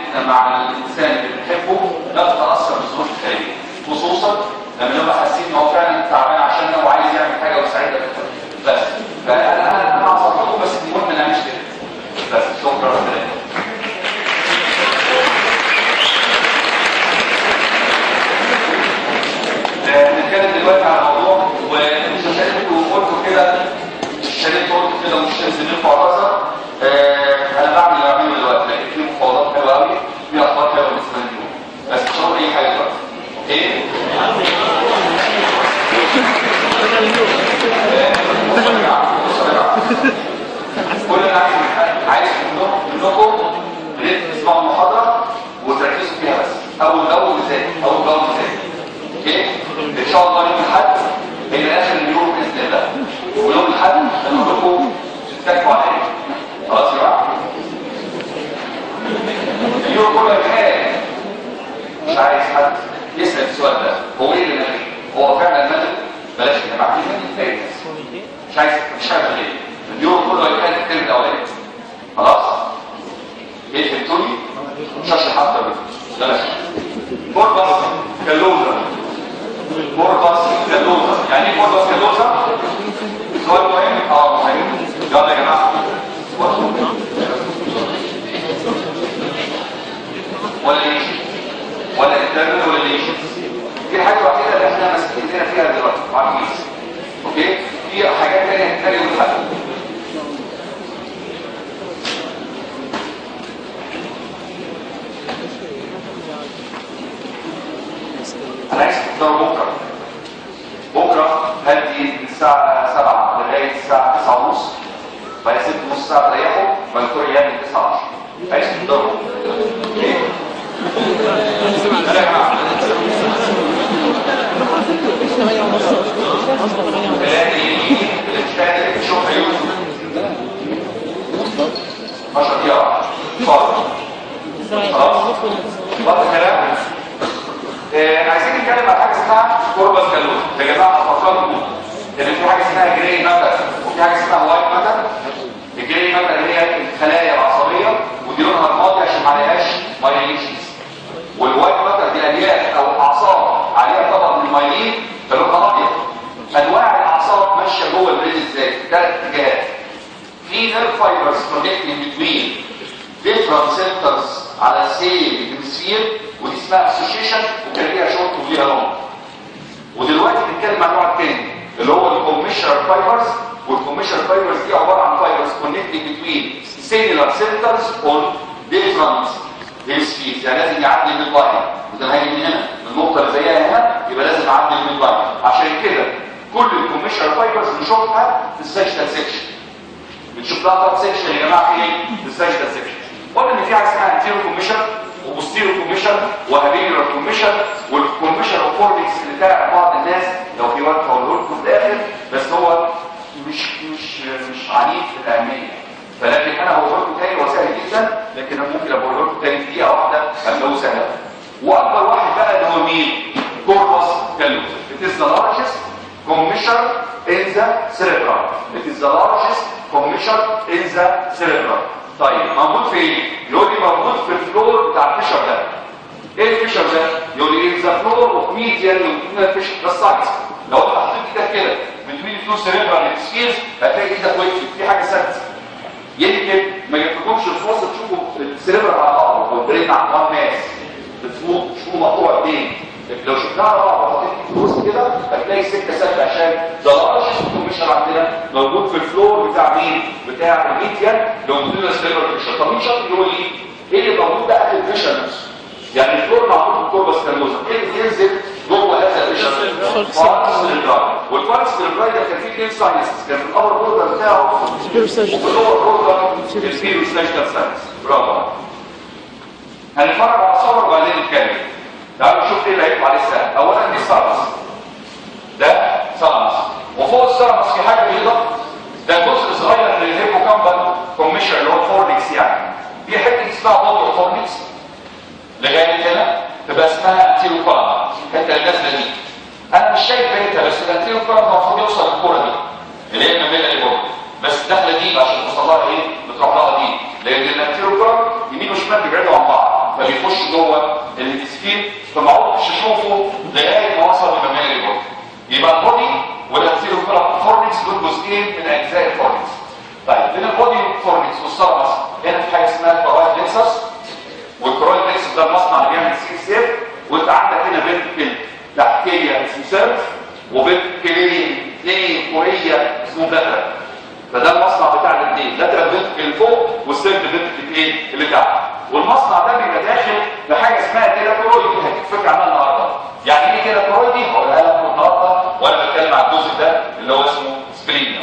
علاقتنا مع الانسان اللي بنحبه لا تتاثر بالظروف الخارجيه خصوصا لما نبقى حاسين ان هو فعلا تعبان عشاننا وعايز يعمل حاجه ويساعدنا بس فانا انا انا اعصبكم بس المهم ان انا مش كده بس شكرا ربنا نتكلم دلوقتي على موضوع ومش عشان انتوا قلتوا كده مش عشان انتوا قلتوا كده ومش عشان سنين معتذر انا بعمل اللي بعمله دلوقتي لكن في مفاوضات حلوه قوي في اخبار حلوه بالنسبه لي بس مش هقول اي حاجه دلوقتي اوكي؟ كل اللي عايز عايز منكم منكم تسمعوا المحاضره وتركزوا فيها بس اول جو ازاي اول جو ازاي اوكي ان شاء الله يوم الاحد هيبقى اخر اليوم باذن الله ويوم الاحد هنقول لكم تتكوا عليه خلاص يا جماعه اليوم كله كان مش عايز حد يسال السؤال ده هو ايه اللي ملك هو فعلا ملك بلاش يا جماعه في مش عايز مش عايز غير اليوم كله كان الترم الاولاني خلاص ايه فهمتوني مش هشرح اكتر من كده بلاش بورباس كالوزا بورباس كالوزا يعني ايه بورباس كالوزا سؤال مهم اه مهم يلا يا جماعه ولا ليش ولا الترمل ولا ليش دي الحاجه الوحيده اللي احنا ماسكين فيها دلوقتي عارفين اوكي في حاجات ثانيه هنتكلم عنها انا عايز تحضروا بكره بكره هدي من الساعه 7 لغايه الساعه 9 ونص بعد 6 ونص ساعه تريحوا بعد كده يعني 9 10 عايز تحضروا ايه لا يا جماعه اللي تشوف يوسف 10 دقيقه اتفضل خلاص بعد الكلام آه، عايزين نتكلم على حاجه اسمها كوربس كالوز يا جماعه افكركم ان في حاجه اسمها جراي ماتر وفي حاجه اسمها وايت ماتر الجراي ماتر اللي هي الخلايا العصبيه ودي لونها رمادي عشان ما عليهاش مايليشنز والوايت ماتر دي الياف او اعصاب عليها طبقه من المايلين فلونها ابيض انواع الاعصاب ماشيه جوه البريد ازاي ثلاث اتجاهات في نيرف فايبرز كونكتنج بتوين different centers على سيم هيمسفير ودي اسمها اسوشيشن وكان ليها شورت وليها لونج ودلوقتي بنتكلم عن النوع الثاني اللي هو الكوميشنال فايبرز والكوميشنال فايبرز دي عباره عن فايبرز كونكتنج بتوين سيلولار سنترز اون ديفرنت هيمسفيرز يعني لازم يعدي من اللاين وده هيجي من هنا من النقطه اللي زيها هنا يبقى لازم اعدي من اللاين عشان كده كل الكوميشنال فايبرز بنشوفها في السيشنال سيكشن بنشوف لها توب سيكشن يا جماعه في ايه في السيشنال سيكشن قلنا ان في حاجه اسمها انتيرو كوميشن وبوستيرو كوميشن وهابيلر كوميشن والكوميشن وفورنكس اللي بتاع بعض الناس لو في وقت هقوله لكم في الاخر بس هو مش مش مش عنيف في الاهميه فلكن انا هقول لكم تاني هو سهل جدا لكن انا ممكن اقول لكم تاني في دقيقه واحده هتلاقوه سهل واكبر واحد بقى اللي هو مين؟ كوربس كالوس It is the largest commission in the cerebrum. It is the largest commission in the cerebrum. طيب موجود فين؟ يقول لي موجود في الفلور بتاع الفشر ده. ايه الفشر ده؟ يقول لي in the floor of median longitudinal fissure ده السايز. لو انت حطيت ايدك كده بتوين الفلور سيريبرال سكيلز هتلاقي ايدك وقفت في حاجه ثابته. يمكن ما يجيبكمش الفرصه تشوفوا السيريبرال على بعضه والبرين على بعض ناس. بتفوق تشوفوا مقطوع اثنين. لكن لو شفناها على بعض وحطيت فلوس كده هتلاقي سكه ثابته عشان ده لارجست كوميشن عندنا موجود في الفلور بتاع مين؟ بتاع الميديا لونجيتودينال سيريبرال فيشر طب مين شاطر يقول لي ايه اللي موجود بقى في الفيشر يعني الفلور معمول في الكوربس كالوزا ايه اللي ينزل جوه هذا الفيشر؟ فارس سيريبرال والفارس سيريبرال ده كان فيه اثنين ساينس كان في الابر بوردر بتاعه وفي اللور بوردر الفيرو ساجيتال ساينس برافو هنتفرج على صور وبعدين نتكلم تعالوا نشوف ايه اللي هيطلع لسه اولا دي سارس ده سارس وفوق السارس في حاجه بيضاء ده جزء صغير من الهيبوكامبال كوميشن اللي هو الفورنكس يعني في حته اسمها بودر فورنكس لغايه هنا تبقى اسمها انتيروكارد الحته اللي نازله دي انا مش شايف بيتها بس الانتيروكارد المفروض يوصل للكوره دي اللي هي المبيله اللي جوه بس داخله دي عشان توصل لها ايه بتروح لها دي لان الانتيروكارد يمين وشمال بيبعدوا عن بعض فلو اقعدش اشوفه لغايه ما وصل لمماري بودي يبقى البودي والانتيرو فورنكس دول جزئين من اجزاء الفورنكس طيب بين البودي والفورنكس والسرمس هنا في حاجه اسمها كرويد ليكسس والكرويد ليكسس ده المصنع اللي بيعمل سي سيف وانت عندك هنا فينتكل تحتيه اسمه سيرف وفينتكلين اثنين فوقيه اسمه لاترال فده المصنع بتاع الاثنين لاترال فينتكل اللي فوق والسيرف فينتكل ايه اللي تحت والمصنع ده بيبقى داخل بحاجه اسمها كيراتورويد هديك فكره عنها النهارده يعني ايه كيراتورويد دي هقولها لك النهارده وانا بتكلم عن الجزء ده اللي هو اسمه سبلينيوم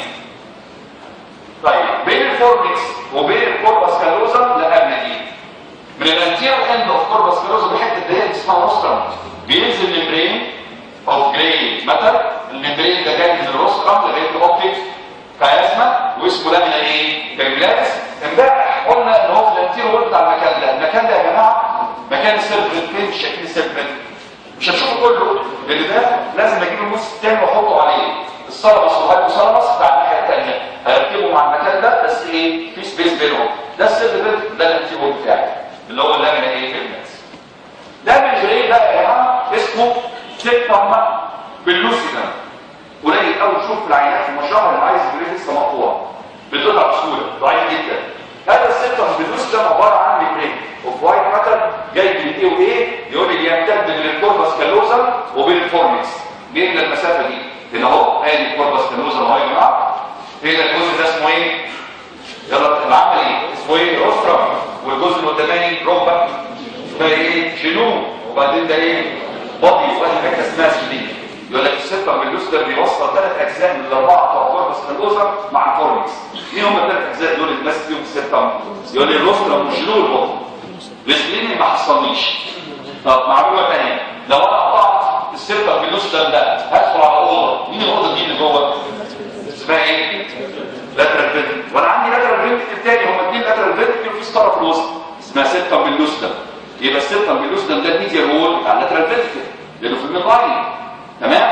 طيب بين الفورنكس وبين الكوربس كالوزا لقبنا دي من الانتير اند اوف كوربس كالوزا بحته ديت اسمها روسترم بينزل ممبرين اوف جراي ماتر الممبرين ده جاي من الروسترم لغايه الاوبتيك كيازما واسمه لامينا ايه؟ كريبلاتس امبارح قلنا ان هو في الانتير وول بتاع المكان ده المكان ده يا جماعه مكان السيرفرت فين شكل السيرفرت مش هتشوفه كله لان ده لازم اجيب النص التاني واحطه عليه السلمس والهايبوثالامس بتاع الناحيه الثانيه هرتبه مع المكان ده بس ايه في سبيس بينهم ده السيرفرت ده الانتير وول بتاعي اللي هو اللامينا ايه كريبلاتس ده من جري بقى يا جماعه اسمه سيكتم باللوسيدا قليل قوي تشوف في العينات في المشروع اللي عايز يجري لسه مقطوع بتقطع بسهوله ضعيف جدا هذا السيكتم باللوسيدا عباره عن ميكرين اوف وايت ماتر جاي من ايه وايه يقول لي بيمتد من الكوربس كالوزا وبين الفورنكس بين المسافه دي هنا اهو ادي الكوربس كالوزا اهو يا جماعه هنا الجزء ده اسمه ايه يلا العمل ايه اسمه ايه روسترم والجزء القداماني روبا ده ايه شنو وبعدين ده ايه بادي وبعدين حاجه اسمها سليم يقول لك السيستم باللوستر بيوصل ثلاث اجزاء من الاربعه بتوع كوربس كالوزا مع الفورنكس ايه هم الثلاث اجزاء دول اللي ماسك فيهم السيستم يقول لي الروسترم وشنو البطن السليم ما حصلنيش طب معلومه ثانيه لو انا قطعت السيستم باللوستر ده هدخل على اوضه مين الاوضه دي اللي جوه اسمها ايه لاترال فينتكل وانا عندي لاترال فينتكل تاني هم اثنين لاترال فينتكل في ستاره في الوسط اسمها سيستم باللوستر يبقى السيستم باللوستر ده الميديا رول بتاع اللاترال فينتكل لانه في الميد لاين تمام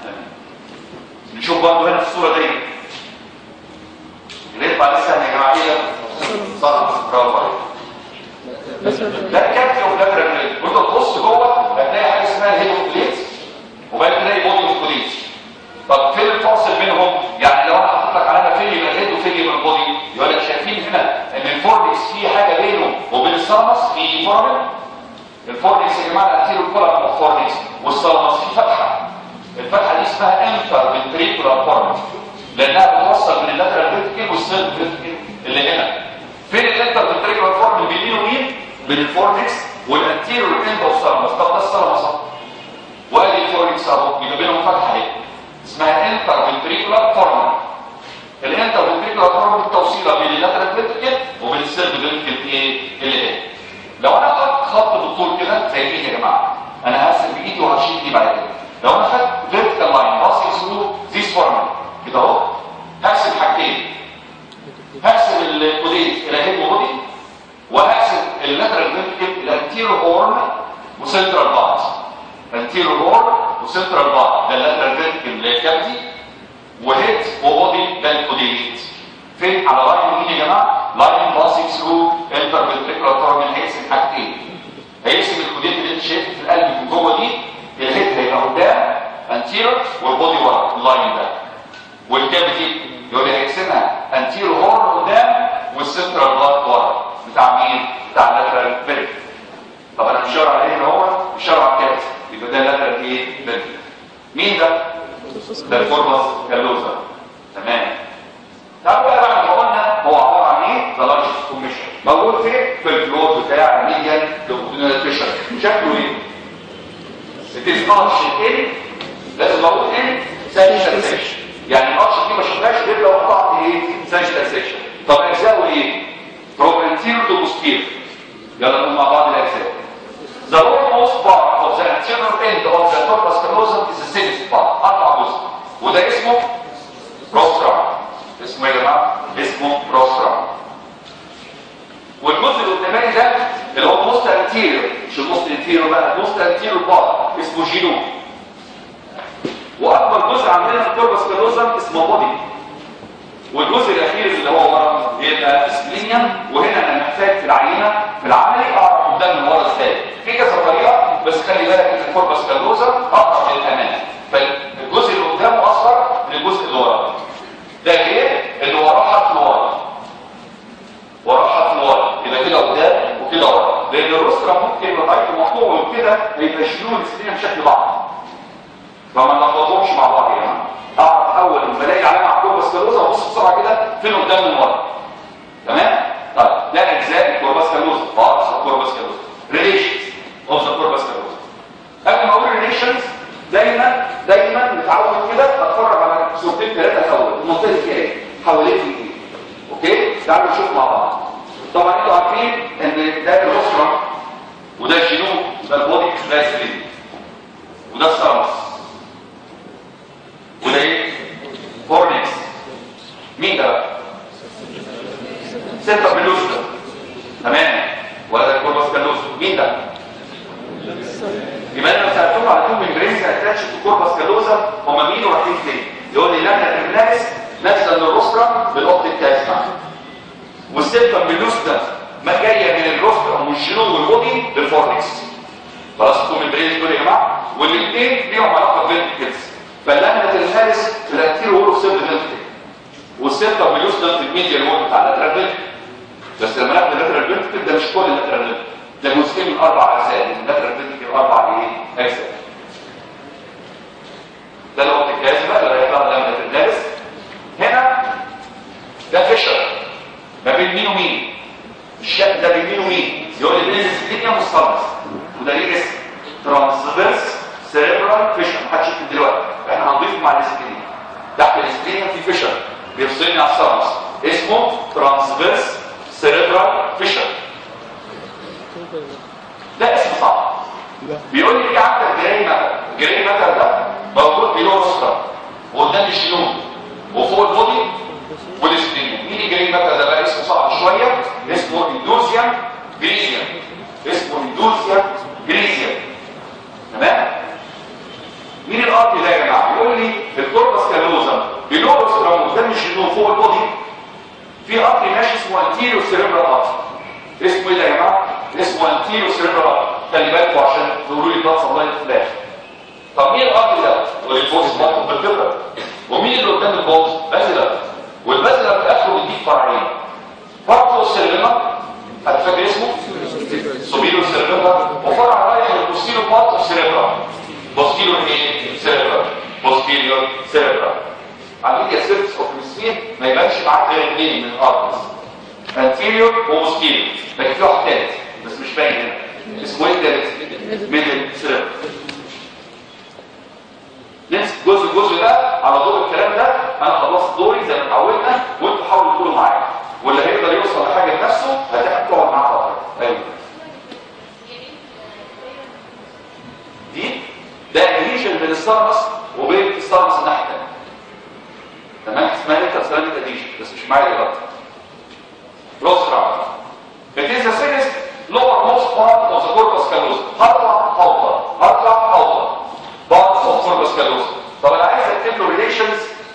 نشوف برضه هنا في الصوره دي اللي يطلع لسه يا جماعه ايه صح برافو عليك ده كابتن اوف لاترال فينتكل وانت تبص جوه هتلاقي حاجه اسمها الهيدوكليت وبعدين تلاقي بودي اوف طب فين الفاصل بينهم يعني لو انا حطيت لك علامه فين يبقى الهيد وفين يبقى البودي يقول لك شايفين هنا ان الفورنكس في حاجه بينه وبين السلمس في فورمن الفورنكس يا جماعه الانتيريور كولم اوف فورنكس والسلمس في فتحه الفتحه دي اسمها انتر فنتريكولار فورنكس لانها بتوصل من اللاترال فينتكل والسيرف فينتكل اللي هنا فين الانتر فنتريكولار فورنكس بين مين ومين بين الفورنكس والانتيريور اند اوف سلمس طب ده السلمس وادي الفورنكس اهو يبقى بينهم فتحه اهي اسمها انتر فنتريكولار فورمن الانتر فنتريكولار فورمن التوصيله بين اللاترال فنتريكل وبين السيرف فنتريكل ايه اللي هي لو انا خدت خط بالطول كده زي ايه يا جماعه انا هرسم بايدي وهشيل دي بعد كده لو انا خدت فيرتيكال لاين باسنج ثرو ذيس فورمن كده اهو هرسم حاجتين هرسم الكوديت الى هيد وبودي وهرسم اللاترال فنتريكل الى انتيرو هورن وسنترال بارت انتيرو هورن وسنترال بار ده اللاترال فينتكل اللي هي الكافيتي وهيد وبودي ده الكوديت فين على لاين مين يا جماعه لاين باسنج ثرو انتر فنتريكولار فورمن هيقسم حاجتين هيقسم الكوديت اللي انت شايفه في القلب من جوه دي الهيد هيبقى قدام انتيرور والبودي ورا اللاين ده والكافيتي يقول لي هيقسمها انتيرو هورن قدام والسنترال بار ورا بتاع مين بتاع اللاترال فينتكل طب انا مش شارع عليه ان هو مش شارع كده يبقى ده لاترال ايه فينتكل مين ده ده الكوربس كالوزا تمام طب بقى بعد ما قلنا هو عباره عن ايه ده لارج كوميشن موجود فين في الفلور بتاع الميديان لونجيتودينال فيشر شكله ايه التسقاط ان لازم اقول ان ساجيتال سيكشن يعني القرش دي ما شفناش غير لو قطعت ايه ساجيتال سيكشن طب اجزاؤه ايه فروم انتيريور تو بوستيريور يلا نقول مع بعض الاجزاء The lowermost part of the anterior end of the corpus callosum is the thinnest part أربع جزء وده اسمه rostrum اسمه ايه يا جماعة؟ اسمه rostrum والجزء القداماني ده اللي هو الموست انتيريور مش الموست انتيريور بقى الموست انتيريور بار اسمه جينو واكبر جزء عندنا في الكوربس كالوزم اسمه بودي والجزء الاخير اللي هو ورا يبقى سبلينيا وهنا انا محتاج في العينه في العملي اعرف قدام من ورا ازاي في كذا طريقه بس خلي بالك انت الكوربس كالوزا اقرب للامام فالجزء اللي قدامه اصغر من الجزء اللي وراه ده غير اللي وراه حرف ورا وراه حرف ورا يبقى كده قدام وكده ورا لان الرسرة ممكن يبقى ضعيف مقطوع وكده يبقى يشيلوا الاثنين بشكل بعض فما نلخبطهمش مع بعض يعني اعرف اول لما الاقي علامه على الكوربس كالوزا ابص بسرعه كده فين قدام من ورا تمام طيب ده اجزاء الكوربس كالوزا بارتس الكوربس كالوزا ريليشنز اوف ذا كوربس كالوزا قبل ما اقول ريليشنز دايما دايما متعود كده اتفرج على صورتين ثلاثه الاول المنطقه دي فيها ايه حوالين ايه اوكي تعالوا نشوف مع بعض طبعا انتوا عارفين ان ده الاسره وده الجنوب ده البودي ده السليم وده السرمس وده ايه فورنكس مين ده بقى سنتر بلوستا تمام وهذا الكوربس كالوستا مين ده يبقى انا لو سالتهم على طول من برينز اتاتش تو كوربس كالوزا هم مين ورايحين فين يقول لي لمنه ترميناليس نازله للروسترا بالاوبت التاسع والسنتر بلوستا ما جايه من الروسترا ومن الجنوب والبودي للفورنكس خلاص انتوا من برينز دول يا جماعه والاثنين ليهم علاقه بالفيرتيكلز فاللمنه ترميناليس في الانتيرو وول اوف سيرف فيرتيكل والسنتر بلوستا في الميديال وول بتاع اللاترال فيرتيكل بس لما ناخد اللاترال فيرتيكل ده مش كل اللاترال فيرتيكل ده جزء من اربع اجزاء اللاترال فيرتيكل اربع ايه اجزاء ده لو الجهاز بقى اللي هيطلع لما تدرس هنا ده فيشر ما بين مين ومين الشكل ده بين مين ومين يقول لي بين الدنيا مستنص وده ليه اسم ترانسفيرس سيريبرال فيشر محدش يكتب دلوقتي احنا هنضيفه مع الاسبرين تحت الاسبرين في فيشر بيفصلني على السرمس اسمه ترانسفيرس سيريبرال فيشر ده اسم صعب بيقول لي ايه عندك جراي ماتر جراي ماتر ده موجود بيلو رسرة وقدام الجنوب وفوق البودي والسبين مين الجراي ماتر ده بقى اسمه صعب شويه اسمه اندوزيا جريزيا اسمه اندوزيا جريزيا تمام مين الارض ده يا جماعه بيقول لي في الكوربس كالوزا بيلو رسرة قدام الجنوب فوق البودي في قطر ماشي اسمه انتيريو سيريبرال قطر اسمه ايه ده يا جماعه اسمه انتيريو سيريبرال خلي بالكوا عشان تقولوا لي ده صلايه فلاش طب مين القطر ده والفوز مطلوب بالفكره ومين اللي قدام البوز بازلر والبازلر في اخره بيديك فرعين فرع فوق السيريبرال هتفكر اسمه سوبيرو سيريبرال وفرع رايح للبوستيرو بارت سيريبرال بوستيرو ايه سيريبرال بوستيريو سيريبرال عمليه سيرفس اوف السفير ما يبانش معاك غير اثنين من الارتس انتيريور وبوستيريور لكن في واحد ثالث بس مش باين هنا اسمه ايه الثالث ميدل سيرف نمسك جزء الجزء ده على ضوء الكلام ده انا خلصت دوري زي ما اتعودنا وانتوا حاولوا تقولوا معايا واللي هيقدر يوصل لحاجه لنفسه هتحتاج تقعد معاه فتره ايوه دي ده الريجن بين السرمس وبين السرمس الناحيه الثانيه تمام اسمها انت سيراميك اديشن بس مش معايا دلوقتي روسترا It is the thinnest lowermost part of the corpus callosum. هطلع اوطى هطلع اوطى part of corpus callosum. طب انا عايز اكتب له relations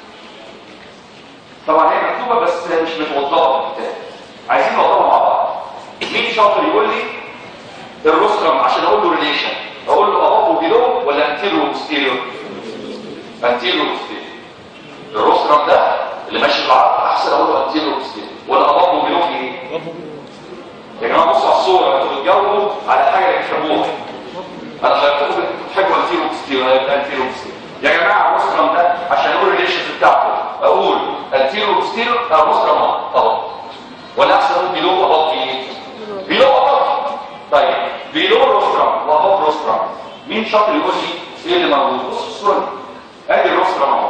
طبعا هي مكتوبه بس مش متوضبه في الكتاب. عايزين نوضبها مع بعض. مين شاطر يقول لي الروسترم عشان اقول له ريليشن اقول له اباف وبيلو ولا انتيرو وبوستيريور؟ انتيرو وبوستيريور. الروسترم ده اللي ماشي بالعرض احسن اقول له انتيرو وبوستيريور ولا اباف وبيلو في ايه؟ يا جماعه بصوا على الصوره انتوا بتجاوبوا على حاجه بتحبوها انا غيرتكم بتحبوا انتيرو وبوستيريور هيبقى انتيرو وبوستيريور يا جماعه الروسترم ده عشان اقول الريليشنز بتاعته اقول انتيرو وبوستيريور او روسترم اهو ولا احسن اقول بيلو اباف في ايه؟ بيلو اباف طيب بيلو روسترم واباف روسترم مين شاطر يقول لي ايه اللي موجود بص الصوره دي ادي الروسترم اهو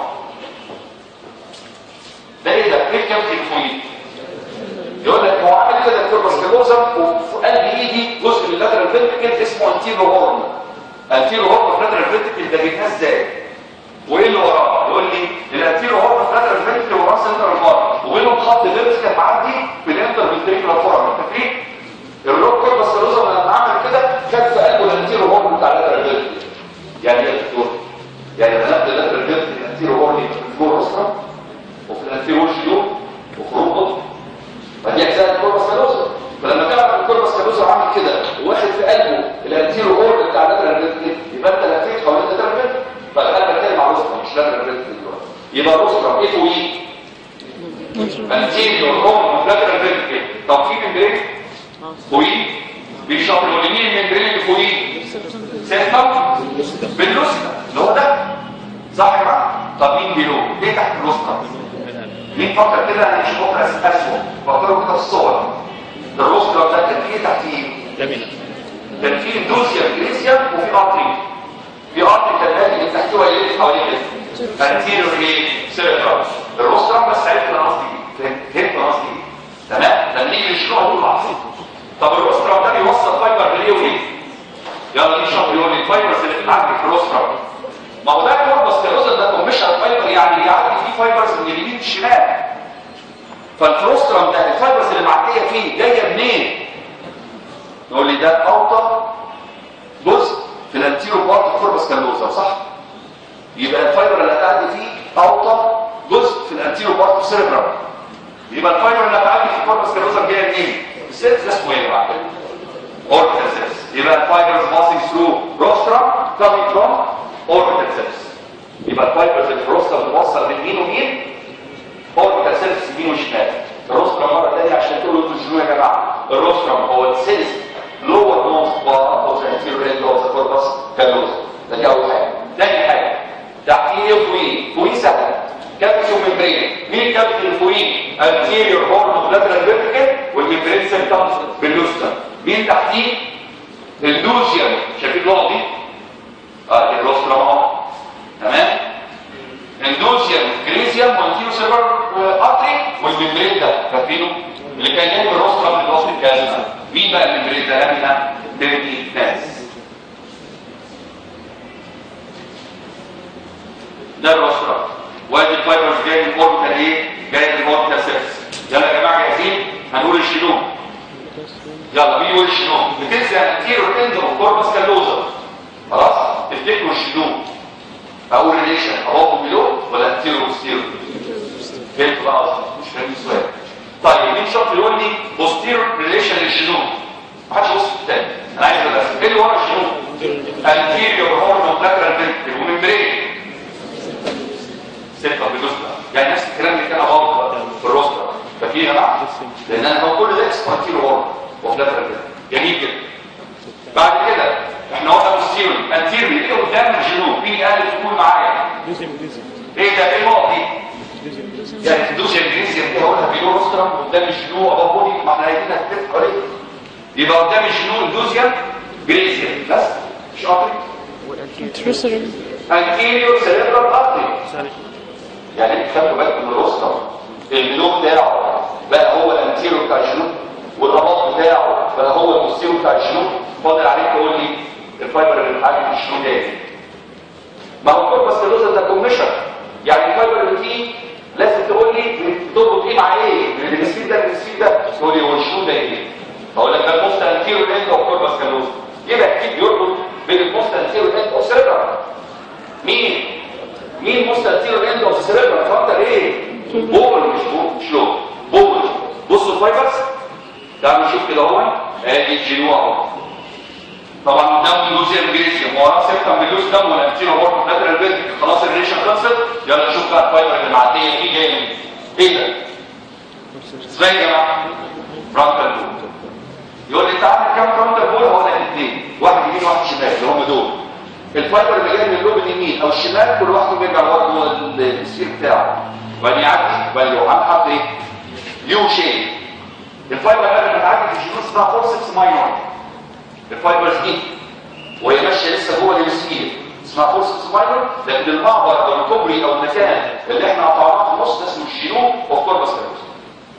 ده ايه ده ايه كام تليفوني يقول لك هو عامل كده دكتور باسكالوزم وفي قلب ايدي جزء من اللاترال فينتكل اسمه انتيرو هورن انتيرو هورن في اللاترال فينتكل ده جبناه ازاي وايه اللي وراه يقول لي الانتيرو هورن في اللاترال فينتكل وراه سنتر البار وبينهم خط فيرتيكال معدي في الانتر فينتريكولار فورم انت فاكرين الروكر باسكالوزم لما عمل كده كان في قلبه الانتيرو هورن بتاع اللاترال فينتكل يعني ايه يا دكتور يعني لما ناخد اللاترال فينتكل الانتيرو هورن في الفلور اصلا وفي الانتيرو شيو وخروجه فدي اجزاء الكوربس كالوزا فلما تعرف الكوربس كالوزا عامل كده وواحد في قلبه الانتيرو اورد بتاع اللاترال فينتكل يبقى انت لفيت حوالين اللاترال فينتركل بقى انا بتكلم على الروسترم مش لاترال فينتركل دلوقتي يبقى الروسترم ايه فوقيه انتيريور هوم لاترال فينتركل طب في ممبرين فوقيه بيشرب اليمين الممبرين اللي فوقيه سيرتم باللوستا اللي هو ده صح يا جماعه طب مين بيلو ايه تحت الروسترم مين فكر كده هنمشي بكره اسهم فكروا كده في الصور الروسترم ده كان فيه تحتيه لامينا كان في اندوسيا جريسيا وفي ارتري في ارتري كان هادي من تحت ويلف حوالين الاسم انتيريور ايه سيرفر الروسترم بس عرفت انا قصدي ايه فهمت انا قصدي ايه تمام لما نيجي نشرحه هو بعض طب الروسترم ده بيوصل فايبر ليه وليه يلا نشرح يقول لي الفايبرز اللي بتعدي في الروسترم ما هو ده كوربس كالوزا ده كوميشن فايبر يعني بيعدي فيه فايبرز من اليمين للشمال فالفروسترم ده الفايبرز اللي معديه فيه جايه منين نقول لي ده اوطى جزء في الانتيرو بارت كوربس كالوزا صح يبقى الفايبر اللي هتعدي فيه اوطى جزء في الانتيرو بارت سيربرم يبقى الفايبر اللي هتعدي في كوربس كالوزا جايه منين السيلز ده اسمه ايه يا جماعه orbital cells يبقى الفايبرز passing through rostrum coming from orbital cells يبقى الفايبرز اللي في الروسترم بتوصل من مين ومين orbital cells يمين وشمال الروسترم مره ثانيه عشان تقولوا انتوا شنو يا جماعه الروسترم هو السيلز lower most part of the anterior end of the corpus callosum ده دي اول حاجه ثاني حاجه تحتيه ايه وفوقيه فوقيه سهل كابسيوم ممبرين مين الكابسيوم اللي فوقيه anterior horn of lateral vertical والممبرين سيبتم باللوستر مين تحتيه اللوزيوم شايفين اللغه دي اه دي الروسترم اهو تمام اندوزيوم جريزيوم وانتيرو سيرفر ارتري والممبرين ده فاكرينه اللي كان جاي من الروسترم للوسط الكازما مين بقى الممبرين ده لامينا تيرمي ناس ده الروسترم وادي الفايبرز جاي من اوربيتال ايه جاي من اوربيتال سيرفس يلا يا جماعه جاهزين هنقول الشنو يلا مين يقول الشنو بتنزل انتيرو اند اوف كوربس كالوزا خلاص تفتكروا الشنو اقول ريليشن ابوف بيلو ولا انتيرو بوستيرو فهمت بقى قصدي مش فاهم السؤال طيب مين شاطر يقول لي بوستيرو ريليشن للشنو ما حدش يبص في الثاني انا عايز الرسم ايه اللي ورا الشنو انتيريور هورن اوف لاترال فينتريكل وممبرين سيلفا بالنسبه يعني نفس الكلام اللي كان ابوف في الروستر فاكرين يا جماعه لان انا هو كل ده اسمه انتيريور هورن اوف لاترال فينتريكل جميل جدا بعد كده احنا قلنا بوستيرو انتيريور ايه قدام الجنوب مين قال تكون معايا لوزيوم لوزيوم ايه ده ايه النقط دي لوزيوم لوزيوم يعني تدوس الانجليزي دي هقولها بيلو روسترم قدام الجنو ابو بودي ما احنا عايزين نتفق عليه يبقى قدام الجنو اندوزيا جريزيا بس مش قاطري انتروسرم انتيريور سيريبرال ارتري سوري يعني انت خدتوا بالكم من الروسترم الجنو بتاعه بقى هو الانتيريور بتاع الجنو والاباط بتاعه بقى هو البوستيريور بتاع الجنو فاضل عليك تقول لي الفايبر اللي بتعدي في الجنو ده ما هو الكوربس كالوزا ده كوميشن يعني الفايبر اللي فيه لازم تقول لي تربط ايه مع ايه من الهيمسفير ده الهيمسفير ده تقول لي هو الشنو ده ايه اقول لك ده الموست انتيريور اند اوف كوربس كالوزا يبقى اكيد بيربط بين الموست انتيريور اند اوف سيربرا مين مين موست انتيريور اند اوف سيربرا فاكتور ايه بول مش بول مش لو بول بصوا الفايبرز تعالوا نشوف كده اهو ادي الجنوع اهو طبعا قدام لوزيان جريسيوم وراه سيبتم باللوز دم ولا انتيرو هورن لاترال فينتريكل خلاص الريليشن خلصت يلا نشوف بقى الفايبر اللي معديه دي جايه منين ايه ده ازاي يا جماعه فرونتال بول يقول لي انت عندك كام فرونتال بول هو ده الاثنين واحد يمين وواحد شمال اللي هم دول الفايبر اللي جاي من اللوب اليمين او الشمال كل واحد بيرجع برضه السير بتاعه وبعدين يعدي وبعدين يروح عند حرف ايه يو شيب الفايبر اللي بتعدي في الجنوس ده فورسكس ماينور الفايبرز دي وهي ماشيه لسه جوه الهيمسفير اسمها فورسكس ماينور لكن المعبر او الكوبري او المكان اللي احنا قطعناه في النص ده اسمه الجينوم اوف كوربس كالوزا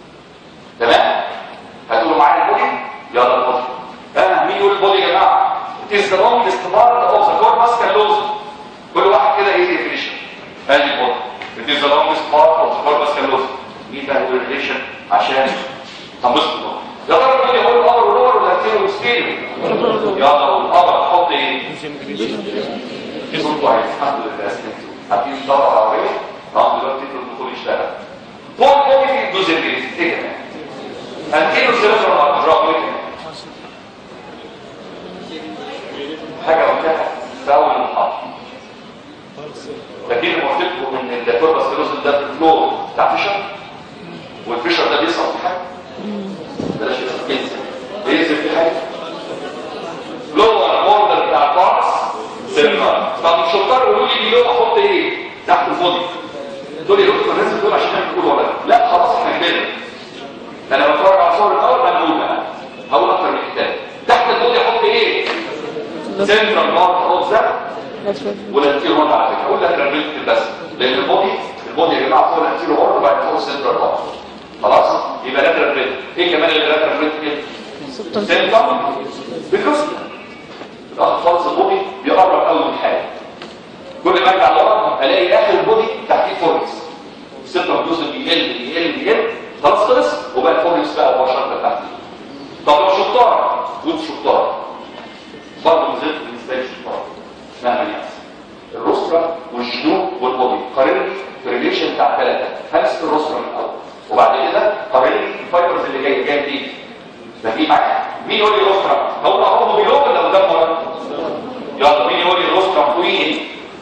تمام هتقولوا معايا البودي يلا البودي اه مين يقول البودي يا جماعه it is the longest part of the corpus callosum كل واحد كده ايه definition ادي البودي it is the longest part of the corpus callosum مين بقى يقول definition عشان هنبسط بقى يا ترى البودي هو الامر واللور ولا التيرو والستيريو يلا والامر حط ايه لوزيوم لوزيوم اسمه كويس الحمد لله سلمتوا عارفين الدورة العربية اه دلوقتي في الدخول يشتغل فوق فوق في الجزء الانجليزي ايه كمان انتيرو سيرفر ارتراك ايه كمان حاجة قلتها في اول لكن قلت لكم ان الكوربس كالوزم ده فلو بتاع فيشر والفيشر ده بيسقط في حاجه بلاش يسقط كنز بينزل في حاجه لور بوردر بتاع البارس سيرفر طب الشطار يقولوا لي لو احط ايه تحت البودي دول يقولوا لي الناس دول عشان يقولوا ولا لا خلاص احنا كبرنا انا بتفرج على صور الاول هنقول بقى هقول اكتر من كتاب تحت البودي احط ايه سنترال بارت اوف ذا That's right. والانتيرو هورن على فكره اقول لك ريفلت بس لان البودي البودي يا جماعه فوق الانتيرو هورن وبعد فوق السنترال بارت خلاص يبقى لاترال ريفلت ايه كمان اللي لاترال ريفلت كده سنترال بالنسبه الاخر خالص البودي بيقرب قوي من حاجه كل ما ارجع لورا الاقي اخر البودي تحتيه فوركس السنترال جزء بيقل بيقل بيقل خلاص خلص وبقى الفوركس بقى مباشره تحتيه طب لو شطار وانت شطار برضه نزلت بالنسبه لي شطار مهما يحصل الرسرة والجنوب والبودي قارن لي في ريليشن بتاع ثلاثة همسك الرسرة من الأول وبعد كده قارن لي الفايبرز اللي جايه جايه دي ده في معايا مين يقول لي الرسرة هو هو بيلوم ولا قدام ورا يلا مين يقول لي الرسرة فوقين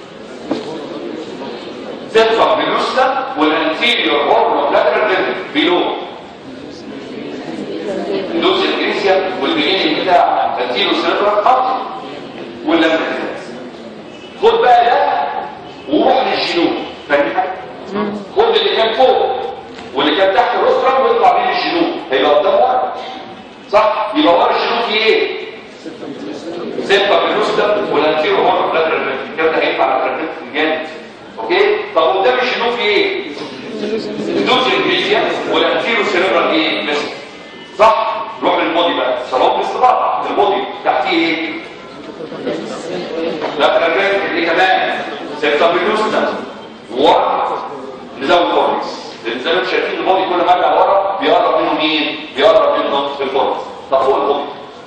سيبسم بالوسطى والانتيريور هورن وبلاترال ريفت بيلوم دوس الجنسيا والبيجين بتاع انتيريور سيرفر خط واللمبر خد بقى ده وروح للجنوب فاهم حاجه خد اللي كان فوق واللي كان تحت الرسرة ويطلع بيه للجنوب هيبقى قدام ورا صح يبقى ورا الجنوب في ايه سيبقى بالوسطى والانتيرو هورن بلاترال ريفت الكلام ده هينفع على الريفت جامد اوكي طب قدام الجنوب في ايه دوز الجنسيا والانتيرو سيريبرال ايه بس صح روح للبودي بقى صلاه باستطاعه البودي تحتيه ايه لا ترجمت ايه كمان سيبتا بيوستا ورا نزود فوركس لان زي ما انتم شايفين البودي كل ما ارجع ورا بيقرب منه مين بيقرب منه الفوركس طب فوق البودي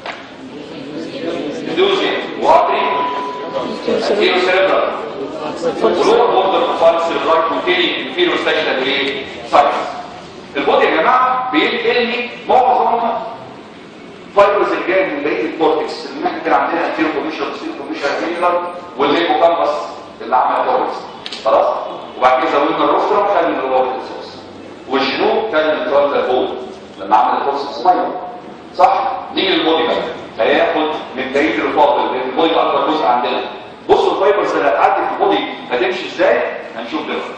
دوزي واتري انتيرو سيريبرال ولور بوردر بروفايل سيريبرال كونتيننج انفيرو ستاشنال ايه سايتس البودي يا جماعه بينقل لي معظم فايبرز اللي جايه من بقيه الكورتكس ان احنا كان عندنا انتيرو كوميشن وسيرو كوميشن ميلر والليبو كامبس اللي عمل كورتكس خلاص وبعد كده زودنا الروسترم خد من الروبوت سورس والجنوب خد من الفرونتال بول لما عمل الكورتكس ميه صح نيجي للبودي بقى هياخد من بقيه الرفاقل لان البودي ده اكبر جزء عندنا بصوا الفايبرز اللي هتعدي في البودي هتمشي ازاي هنشوف دلوقتي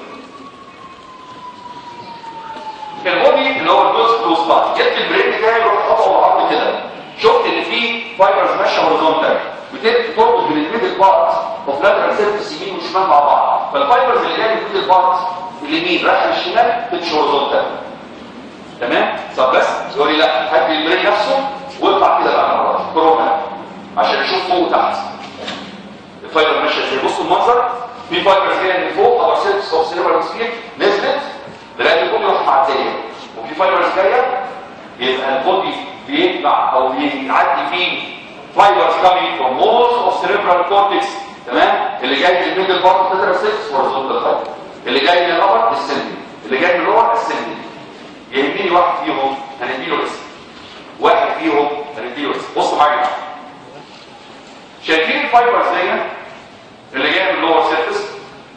البودي اللي هو الجزء كلوز بعض جت البرين بتاعي يروح خطوه بعض كده شفت ان في فايبرز ماشيه هوريزونتال بتربط بين الميدل بارت اوف لاترال سيرفيس يمين وشمال مع بعض فالفايبرز اللي جايه من الميدل بارت اليمين رايحه للشمال تمشي هوريزونتال تمام طب بس يقول لي لا هات لي البرين نفسه واطلع كده بقى مرات كورونا عشان نشوف فوق وتحت الفايبر ماشيه ازاي بصوا المنظر في فايبرز جايه من فوق او سيرفيس اوف سيرفر سبيد نزلت لغايه البودي راح معديه وفي فايبرز جايه يبقى البودي بيتبع او بيعدي فيه فايبرز كامينج فروم موست اوف سيريبرال كورتكس تمام اللي جاي من الميدل بارت تدرس 6 هوريزونتال فايبر اللي جاي من الابر السندي اللي جاي من اللور السندي يهمني واحد فيهم هنديله اسم واحد فيهم هنديله اسم بصوا معايا شايفين الفايبرز دي اللي جايه من اللور سيرفيس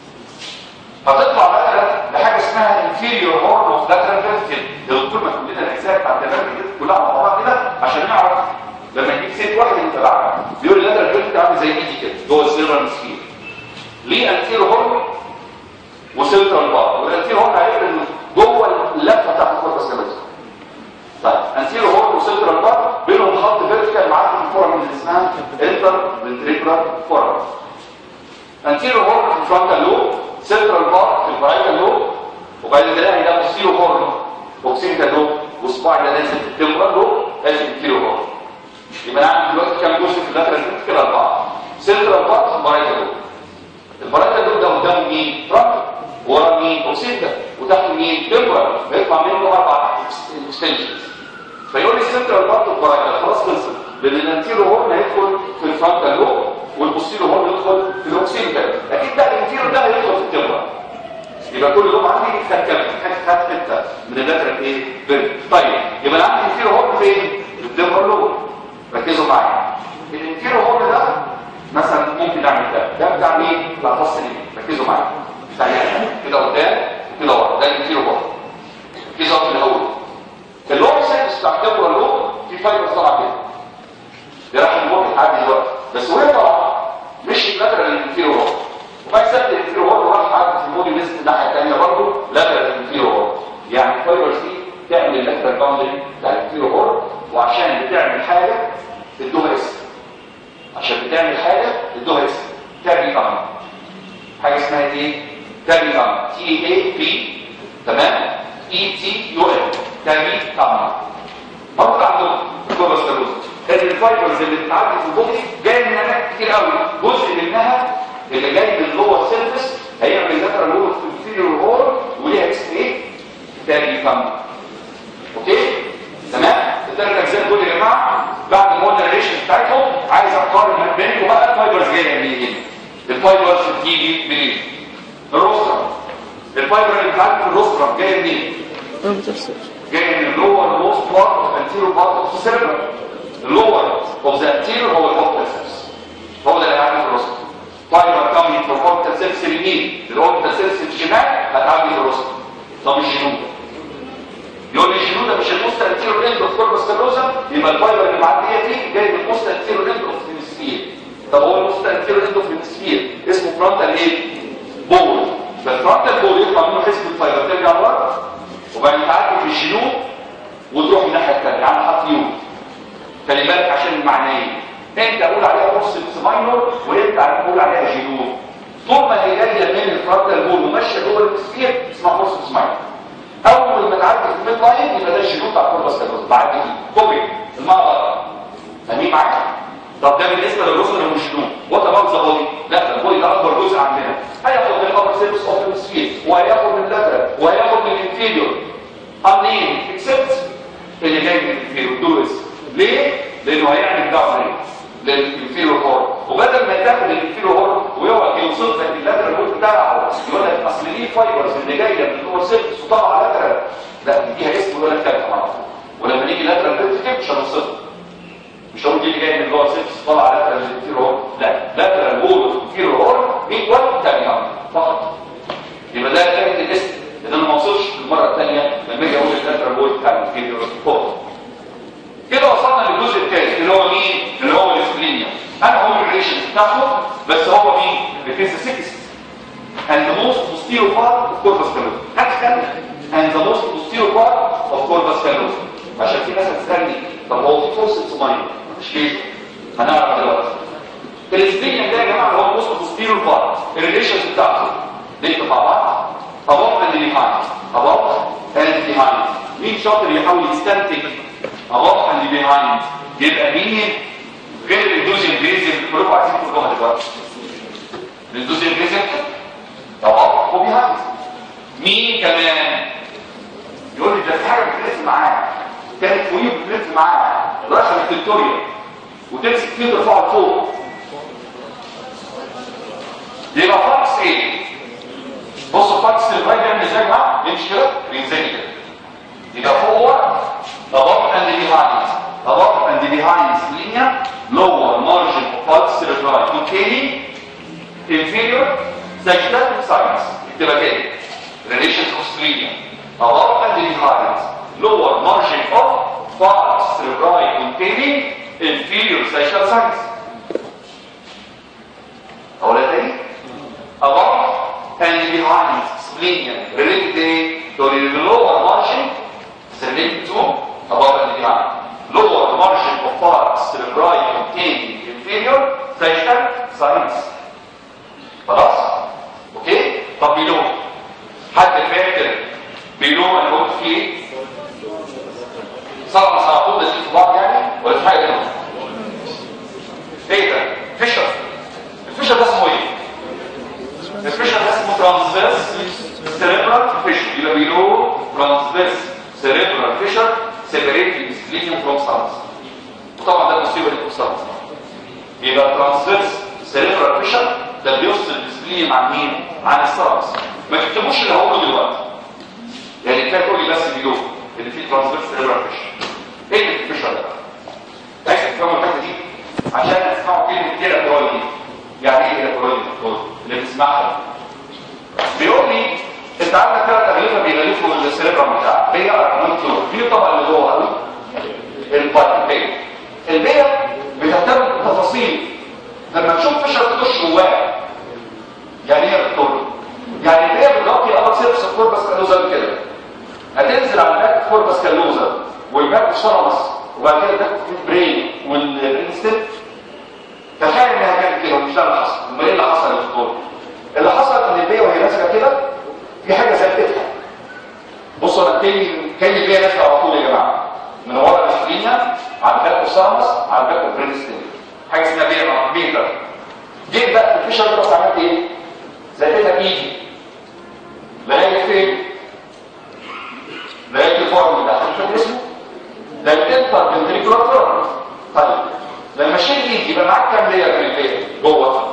هتطلع بقى لحاجه اسمها انفيريور هورن اوف لاترال فيرتيكال يا دكتور ما كلنا الاجزاء بتاعت الدماغ دي كلها مع بعض كده عشان نعرف لما نجيب سيت واحد يتبعها بيقول لي لاترال فيرتيكال عامل زي ايدي كده جوه السيرفر سفير ليه انفيريور هورن وسنترال بار والانفيريور هورن هيفرق انه جوه اللفه بتاعت الكوربس كابيتال طيب انفيريور هورن وسنترال بار بينهم خط فيرتيكال معاك في الفورم اللي اسمها انتر فنتريكولار فورم انتيريور هورن في الفرونتال لوب سنترال بار في البرايتال لوب وبعدين تلاقي ده بوستيرو هورن اوكسيتال لوب وسباي ده نازل في التمبرال لوب لازم انتيريور هورن يبقى انا عندي دلوقتي كام جزء في اللاترال فيرتيكال اربعه سنترال بار في البرايتال لوب البرايتال لوب ده قدام مين فرونت ورا مين اوكسيتال وتحت مين تمبرال بيطلع منه اربع اكستنشنز فيقول لي السنترال بار في البرايتال خلاص خلصت لان الانتيريور هورن هيدخل في الفرونتال لوب والبوستيرو هورن يدخل في الاوكسيتال اكيد بقى الانتيريور ده هيدخل في التمبرال يبقى كل يوم عندي خد كام خد حته من اللاترال ايه فيرب طيب يبقى انا عندي انتيريور هورن فين في التمبرال لوب ركزوا معايا الانتيريور هورن ده مثلا ممكن اعمل ده ده بتاع مين بتاع فص اليمين ركزوا معايا سريعا كده قدام كده ورا ده الانفيرو ورا ركزوا في الاول اللور سيرفيس بتاع الكاميرا اللور في فايبر طالعه كده ده راح نمر لحد دلوقتي بس وهي طالعه مش اللاترال الانفيرو ورا وبعد سبت الانفيرو ورا راح تعدي في المودي ليست الناحيه الثانيه برضه لاترال الانفيرو ورا يعني الفايبرز دي تعمل اللاترال باوندري بتاع الانفيرو ورا وعشان بتعمل حاجه ادوها اسم عشان بتعمل حاجه ادوها اسم تابي فانج حاجه اسمها ايه تابي فانج تي اي بي تمام اي تي يو ال تابي فانج برضه عندهم كوباستروز كان الفايبرز اللي بتعدي في البودي جايه من اماكن كتير قوي جزء منها اللي جاي من اللور سيرفيس هيعمل لاترال لور في الفيريور هور وليها اسم ايه تابي فانج اوكي تمام الثلاث اجزاء دول يا جماعه بعد المودريشن بتاعتهم عايز اقارن ما بينكم بقى الفايبرز جايه منين الفايبرز بتيجي منين الروسترم الفايبر اللي بتاعت الروسترم جايه منين orbital surge. جايه من اللور موست بارت اوف anterior بارت اوف السيربر اللور اوف ذا anterior هو الاوبتال سيرفس هو ده اللي هيعدي في الروسترم فايبر كامينج فروم الاوبتال سيرفس اليمين الاوبتال سيرفس الشمال هتعدي في الروسترم طب الجنوب يقول لي الجنود ده مش الموست انتيرو اند اوف كوربس كالوزا يبقى الفايبر اللي معديه فيه جاي من الموست انتيرو اند اوف هيمسفير طب هو الموست انتيرو اند اوف هيمسفير اسمه فرونتال ايه بول فالفرونتال بول يطلع منه حزب الفايبر ترجع لورا وبعدين تعدي في الجنوب وتروح الناحيه الثانيه يعني حط يو خلي بالك عشان المعنيين انت اقول عليها بورسيبس ماينور وانت اقول عليها جنوب طول ما هي جايه من الفرونتال بول وماشيه جوه الهيمسفير اسمها بورسيبس ماينور اول ما تعدي في الميد لاين يبقى ده الشنود بتاع الكوربس كالوزا بعد كده كوبي المرأة فاهمين معايا طب ده بالنسبه للرسل والشنود وات اباوت ذا بودي لا ده البودي ده اكبر جزء عندنا هياخد من الابر سيرفيس اوف السفير وهياخد من اللاترال وهياخد من الانفيريور امنين اكسبت اللي جاي من الانفيريور دول اسم ليه؟ لانه هيعمل داون للانفيريور هور وبدل ما تاخد الانفيريور هور ويقعد يوصف لك اللاترال هور بتاعه يقول لك اصل دي فايبرز اللي جايه من اللور سيرفيس وطالعه لاترال لا دي اسم ولا كلام طبعا ولما نيجي لاترال فيرتيكال مش هنوصفها مش هقول دي اللي جايه من اللور سيرفيس طالعه لاترال للانفيريور هور لا لاترال هور والانفيريور هور ايكوال تاني فقط يبقى ده كانت الاسم ان انا ما اوصلش المره الثانيه لما اجي اقول اللاترال هور بتاع الانفيريور هور كده وصلنا للجزء الثالث اللي هو مين اللي هو الاسبلينيا انا هو الريليشن بتاعته بس هو مين الفيز 6 and the most posterior part of corpus callosum اكثر and the most posterior part of corpus callosum عشان في ناس هتسالني طب هو في فرصه مايند مش ليه هنعرف دلوقتي الاسبلينيا ده يا جماعه هو الموست posterior part الريليشن بتاعته نكتب مع بعض above and behind above and behind مين شاطر يحاول يستنتج above and behind يبقى مين غير الدوز الانجليزي اللي كلكم عايزين تقولوها دلوقتي الدوز الانجليزي above وبيهايند مين كمان يقول لي ده في حاجه بتلف معاه كانت فوقيه بتلف معاه رشم التكتوريا وتمسك فيه ترفعه لفوق يبقى فاكس ايه بصوا فاكس الراي بيعمل ازاي يا جماعه يمشي كده بينزل كده يبقى فوق above and behind above and behind linear lower margin of pulse cerebral containing inferior sagittal sinus تبقى كده relations of linear above and behind lower margin of pulse cerebral containing inferior sagittal sinus أولا تاني above and behind linear related to the lower margin related to above and behind. Lower margin of parts cerebri containing inferior sagittal sinus. خلاص؟ اوكي؟ طب بيلو حد فاكر بيلو انا قلت فيه ايه؟ صار صار بس في بعض يعني ولا في حاجه منهم؟ ايه ده؟ فيشر الفيشر ده اسمه ايه؟ الفيشر ده اسمه ترانسفيرس سيريبرال فيشر يبقى بيلو ترانسفيرس cerebral fissure separating the splenium from stars وطبعا ده مصيبه للكوستات يبقى ترانسفيرس cerebral fissure ده بيفصل السبلينيوم عن مين؟ عن الستارز ما تكتبوش اللي هقوله دلوقتي يعني كفايه تقول لي بس بيقول ان في ترانسفيرس cerebral fissure ايه الفيشر ده؟ عايز تفهموا الحته دي عشان تسمعوا كلمه كده كرويدي يعني ايه كده كرويدي اللي بنسمعها انت عندك ثلاث اغلفه بيغلفوا السيربرم بتاعك بيا مونتور في طبعا اللي جوه قوي البايب البيا بتهتم بالتفاصيل لما تشوف فشل تخش جواه يعني ايه يا دكتور يعني البيا بتغطي ابر سيرفس الكوربس كالوزا كده هتنزل على الباك كوربس كالوزا والباك الشرمس وبعد كده تاخد البرين والبرين ستيب تخيل انها كانت كده ومش ده اللي حصل امال ايه اللي حصل يا دكتور اللي حصل ان البيا وهي نازله كده في حاجه ثبتها بصوا انا تاني كان البيا نازله على طول يا جماعه من ورا الاسفلينيا على الباك الشرمس على الباك البرين ستيب حاجه اسمها بيا ميتر جيت بقى في الفيشر ده عملت ايه ثبتها بايدي لغايه فين لغايه الفورم ده شوف اسمه ده الانتر فنتريكولار فورم طيب لما اشيل ايدي يبقى معاك كام لير من البيت جوه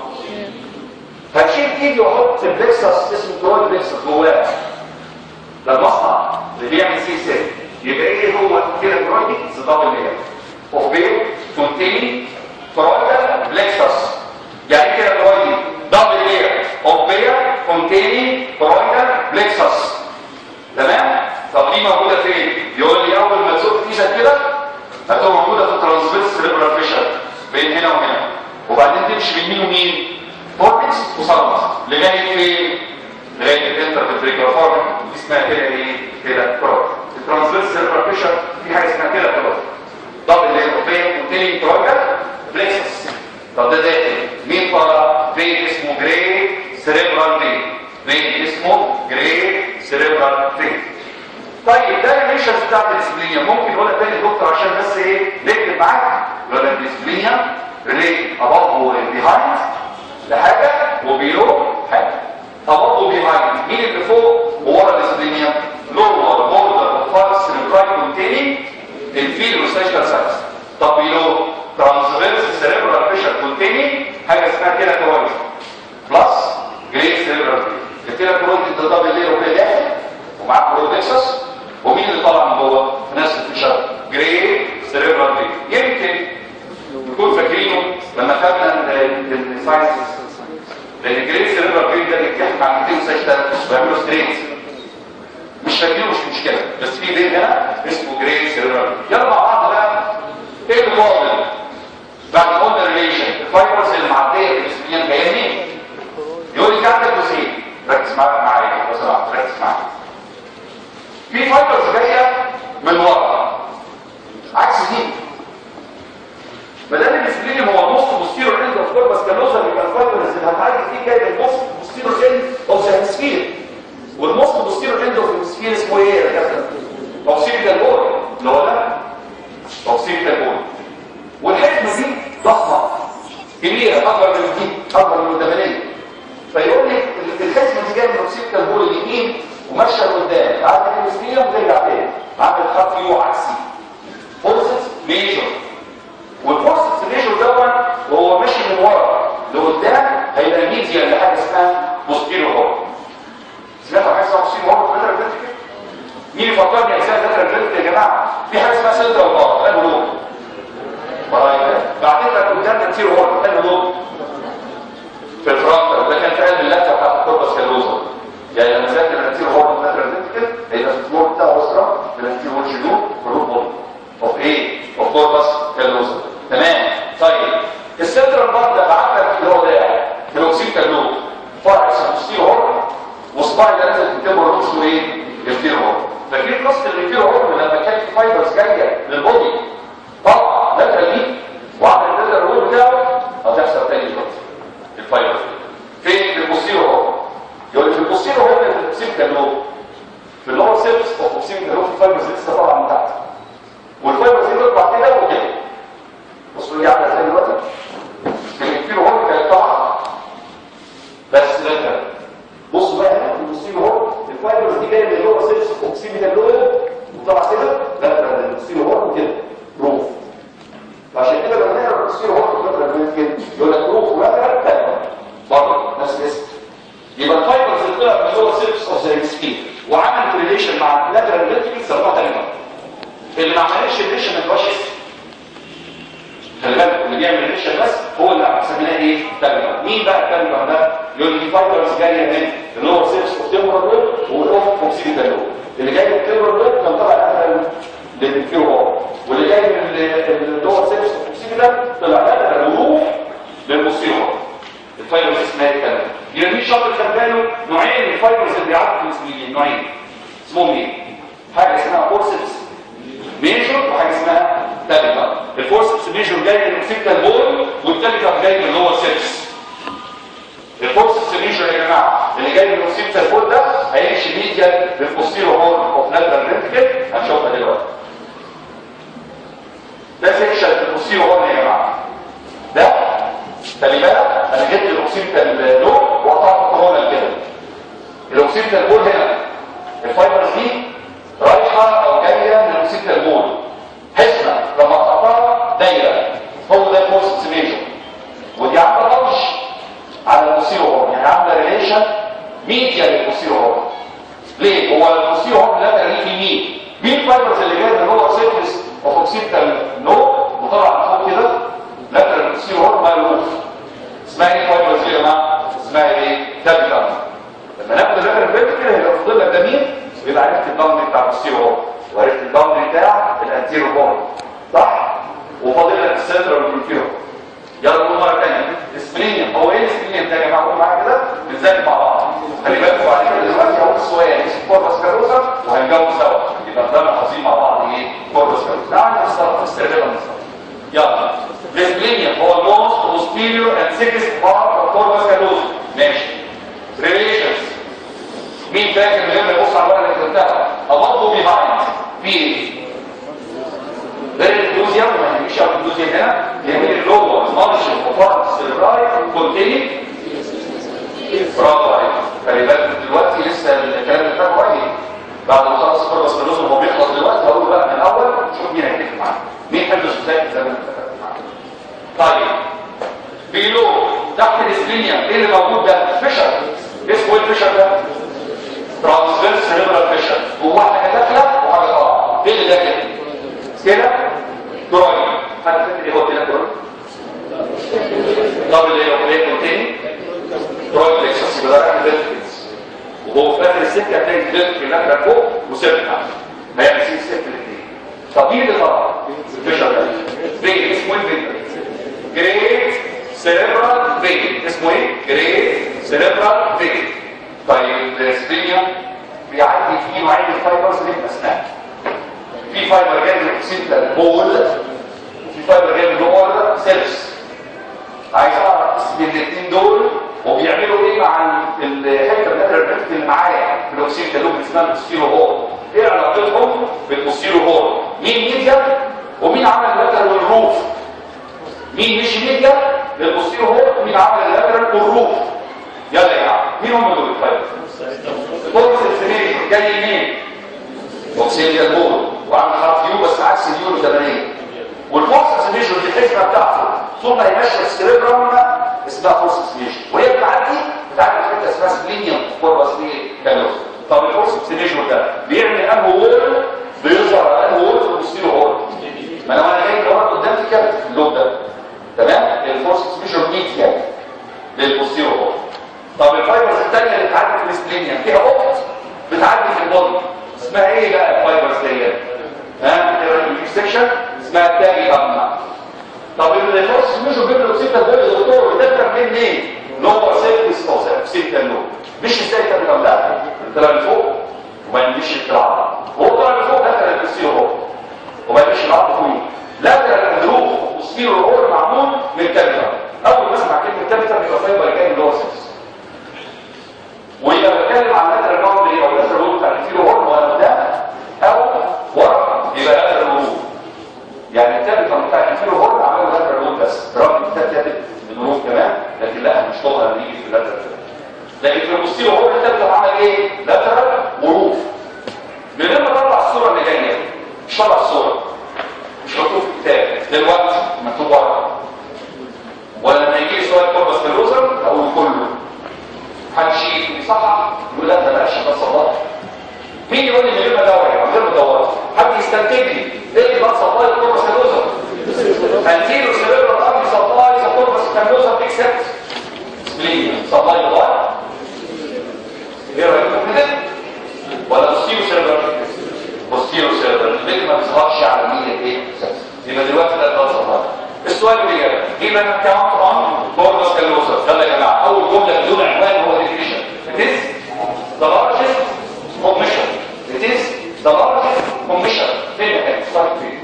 هتشيل ايدي واحط بلكسس اسمه كرويد بلكسس جواه ده المصنع اللي بيعمل سي سي يبقى ايه هو كده كرويد دبل لير اوف بيل كونتيني كرويد بلكسس يعني كده كرويد دبل لير اوف بيل كونتيني كرويد بلكسس تمام طب دي موجوده فين يقول لي اول ما تزق ايدك كده هتبقى موجوده في الترانسفيرس سيريبرال فيشر بين هنا وهنا وبعدين تمشي بين مين ومين فوركس وسالمس لغايه فين لغايه الانتر فيتريكولار فورم دي اسمها كده ايه كده كروت الترانسفيرس سيريبرال فيشر في حاجه اسمها كده كروت دبل لير اوبين كونتيننج كرويدال بلكسس طب ده داخل مين طالع فين اسمه جراي سيريبرال فين فين اسمه جراي سيريبرال فين طيب ده الريشنز بتاعت الاسبلينيا ممكن نقولها تاني دكتور عشان بس ايه نكتب معاك يقول لك الاسبلينيا ري اباف وبيهايند لحاجه وبيلو حاجه اباف وبيهايند مين اللي فوق وورا الاسبلينيا لور بوردر اوف فارس سيربراي كونتيننج الفيل والسيشال سايتس طب بيلو ترانسفيرس سيريبرال بريشر كونتيننج حاجه اسمها كده كرويد بلس جريد سيريبرال كده كرويد ده دبل لير وكده داخل ومعاه برودكسس ومين اللي طالع من جوه في نفس الفشار جري سيريبرال دي يمكن نكون فاكرينه لما خدنا الساينس لان الجري سيريبرال دي ده بيتكلم عن 206 ويعملوا ستريت مش فاكرينه مش مشكله بس في بين هنا اسمه جري سيريبرال يلا مع بعض بقى ايه اللي فاضل بعد ما قلنا الريليشن الفايبرز اللي معديه في الاسبرين جايه منين يقول لي عندك جزئين ركز معايا معايا لو سمحت ركز معايا في فايبرز جايه من ورا عكس دي ما دام الاسبرين هو النص بوستيرور اند اوف كوربس كالوزا يبقى الفايبرز اللي هتعدي فيه جايه من النص بوستيرور اند اوف ذا هيمسفير والنص بوستيرور اند اوف الهيمسفير اسمه ايه يا كابتن؟ توصيل البول اللي هو ده توصيل البول والحكمه دي ضخمه كبيره اكبر من دي اكبر من الدبليه فيقول لك الحكمه دي جايه من توصيل البول اليمين وماشيه لقدام عدت النسبيه وترجع تاني عامل خط يو عكسي فورسز ميجر والفورسز ميجر دوت وهو ماشي من ورا لقدام هيبقى ميديا لحاجه اسمها بوستيرو هورن سمعت عن حاجه اسمها بوستيرو هورن في الفتره اللي مين يفكرني اجزاء الفتره اللي يا جماعه في حاجه اسمها سنتر وبار قالوا لهم بعدين لك قدام انتيرو هورن قالوا لهم في الفرونت ده كان في قلب اللفه بتاعت الكوربس كالوزا يعني لما ذاكر الانتير هورن مثلا فينتكل هيبقى في الفلور بتاعه اسره من الانتير هورن جنوب والروت بودي اوف ايه؟ اوف كوربس كالوزا تمام طيب السنترال بارت ده بعت لك اللي هو ده كالوكسين كالوب فرع اسمه ستير هورن وصباعي ده نازل في الكبر اللي اسمه ايه؟ الانتير هورن فاكرين قصه الانتير هورن لما كانت في فايبرز جايه للبودي طبعا ده دي وعمل النزل الرول بتاعه هتحصل تاني دلوقتي الفايبرز فين؟ في البوستيرو هورن يقول في البوستيرو هو اللي في البوستيرو كالوب في اللور سيرفس اوف البوستيرو كالوب في فايبرز لسه طالعه من تحت والفايبرز دي تطلع كده وكده بصوا لي عامله ازاي دلوقتي البوستيرو هو كانت طالعه بس ده كده بصوا بقى هنا في البوستيرو هو الفايبرز دي جايه من اللور سيرفس اوف البوستيرو كالوب وطالعه كده ده كده البوستيرو هو كده روف فعشان كده لما نقرا البوستيرو هو كده يقول لك روف ومثلا تاني برضه نفس الاسم يبقى الفايبرز اللي طلع من جوه سيرفس اوف ذا سكين وعملت ريليشن مع اللاترال فينتريكل سموها تاني مره اللي ما عملش ريليشن ما يبقاش اسم خلي بالك اللي بيعمل ريليشن بس هو اللي سميناه ايه تاني مره مين مين بقى الكاليبر ده يقول لي فايبرز جايه من اللور 6 اوف تيمبرال لوب والاوف اوكسيدال لوب اللي جاي من التيمبرال لوب كان طبعا اهلا للفيو هو واللي جاي من اللور 6 اوف اوكسيدال طلع اهلا الروف للموسيقى الفايبرز اسمها ايه كده يبقى مين شاطر خد باله نوعين من الفايبرز اللي بيعدوا في الاسمين نوعين اسمهم ايه حاجه اسمها فورسبس ميجور وحاجه اسمها تابيتال الفورسبس ميجور جاي من السيكتال بول والتابيتال جاي من اللي هو سيبس الفورسبس ميجور يا جماعه اللي جاي من السيكتال بول ده هيمشي ميديا للبوستيرو هورن اوف لاترال فنتريكل هنشوفها دلوقتي ده سيكشن في البوستيرو هورن يا جماعه ده خلي بالك انا جبت الاوكسيتال لوب وقطعت الكورونا كده الاوكسيتال بول هنا الفايبرز دي رايحه او جايه من الاوكسيتال بول حسنا لما قطعتها دايره هو ده الفورس ميجر ودي عامله رمج على البوسيرو هورن يعني عامله ريليشن ميديا للبوسيرو هورن ليه هو البوسيرو هورن ده ترليه في مين مين الفايبرز اللي جايه من هو سيرفيس اوف اوكسيتال نوب وطلع فوق كده لاترال البوسيرو هورن مالوف اسمها ايه فايبرز يا جماعه اسمها ايه تابيتال لما ناخد اللاترال فيرتيكال هيبقى فاضل لك ده مين يبقى عرفت الضم بتاع البوسيرو هورن وعرفت الضم بتاع الانتيرو هورن صح وفاضل لك السنترال والانفيرو يلا نقول مره ثانيه السبلينيوم هو ايه السبلينيوم ده يا جماعه قول معايا كده بنذاكر مع بعض خلي بالكم بعد كده دلوقتي اهو السؤال اسمه كوربس كاروسا وهنجاوب سوا يبقى ده حافظين مع بعض ايه كوربس كاروسا ده عندنا الصلاه استرجلها من الصلاه يلا السبلينيوم هو الموست posterior and thickest part of corpus callosum ماشي relations مين فاكر من غير ما يبص على الورقه اللي كتبتها above وبيهايند في ايه غير الدوزيا وما نمشي على الدوزيا هنا يمين اللور مارشل وفارت سيربراي كونتيني برافو عليك خلي بالك دلوقتي لسه الكلام اللي فات قريب بعد ما خلص كوربس كالوزم هو بيخلص دلوقتي هقول بقى من الاول شوف مين هيتفق معانا مين حفظ السودان زي ما اتفقت معانا طيب بيلو تحت الاسبلينيا ايه اللي موجود ده فيشر اسمه ايه الفيشر ده ترانسفيرس سيربرال فيشر جواه حاجه داخله وحاجه طالعه ايه اللي داخل كده دراي حد فاكر ايه هو كده دراي دبل ايه هو ايه كونتيني دراي ليكسس يبقى ده فيرتيكس وهو في اخر السكه هتلاقي فيرتيكس لاترال فوق وسيرفيس تحت هيعمل سي سيرفيس الاثنين طب مين اللي طلع الفيشر ده فين اسمه ايه فين جريت سيريبرال فين اسمه ايه جريت سيريبرال فين طيب السبينيوم بيعدي فيه نوعين الفايبرز اللي في الاسنان في فايبر جاي من السنترال بول وفي فايبر جاي من اللور سيلز عايز اعرف اسم الاثنين دول وبيعملوا ايه مع الحته اللاترال اللي معايا في الاوكسيد اللي اسمها البوستيرو هول ايه علاقتهم بالبوستيرو هول مين ميديا ومين عمل اللاترال والروف مين مش ميديا للبوستيرو هول ومين عمل اللاترال والروف يلا يا جماعه مين هم دول الفايبر الكورس السميري جاي منين اوكسيديا البول وعامل حرف يو بس عكس اليو الزمنيه والفورس ميجر دي الحسبه بتاعته طول ما هي ماشيه السكريبرام اسمها فورس ميجر وهي بتعدي بتعدي في حته اسمها سبلينيوم كوربس ايه كالوس طب الفورس ميجر ده بيعمل انه وول بيظهر انه وول في البوستيرو هول ما لو انا جاي لورا قدام في كده اللوب ده تمام الفورس ميجر ميديا للبوستيرو هول طب الفايبرز الثانيه اللي بتعدي في السبلينيوم فيها اوبت بتعدي في البودي اسمها ايه بقى الفايبرز ديت ها السكشن اسمها تاجي ابنا طب الفورس ميجر بيبقى الاوكسيتا ده يا دكتور ده منين ايه لور سيرفيس او اوكسيتا لو مش ازاي تعمل لا طلع لفوق وما يمشيش يطلع هو طلع لفوق ده كان البوستيرو هو وما يمشيش العظم فوق لا ده الجروف البوستيرو هو معمول من تابيتر اول ما اسمع كلمه تابيتر يبقى فايبر جاي من لور سيرفيس ويبقى بتكلم عن لاترال باوندري او لاترال رول بتاع الفيرو هورن ولا قدام او ورا يبقى لاترال رول يعني الكابيتال بتاع الفيرو هورن عملوا لاترال رول بس برغم الكتاب كاتب بالروف كمان لكن لا مش طبعا بيجي في اللاترال لكن في البوستيرو هورن الكابيتال عمل ايه لاترال وروف من غير ما اطلع الصوره اللي جايه مش طلع الصوره مش مكتوب في الكتاب دلوقتي مكتوب ورا ولا لما يجي لي سؤال كوربس كالوزر اقول كله هنشيل يصحح يقول لا ده بلاش بس الله مين يقول لي من غير ما ادور من غير ما ادور حد يستنتج لي ايه اللي بقى سبلاي كوربس كالوزر انتيرو سيريبرال ارضي سبلاي كوربس كالوزر اكسبت سبلاي باي ايه رايكم كده ولا بوستيرو سيرفر بوستيرو سيرفر البيت ما بيظهرش على مين ايه يبقى دلوقتي ده ده سبلاي السؤال اللي جاي جيب انا كاونت اون بورنس كالوزا يلا يا جماعه اول جمله بدون عنوان هو ديفينيشن it is the largest commission it is the largest commission فين كان ستارت فين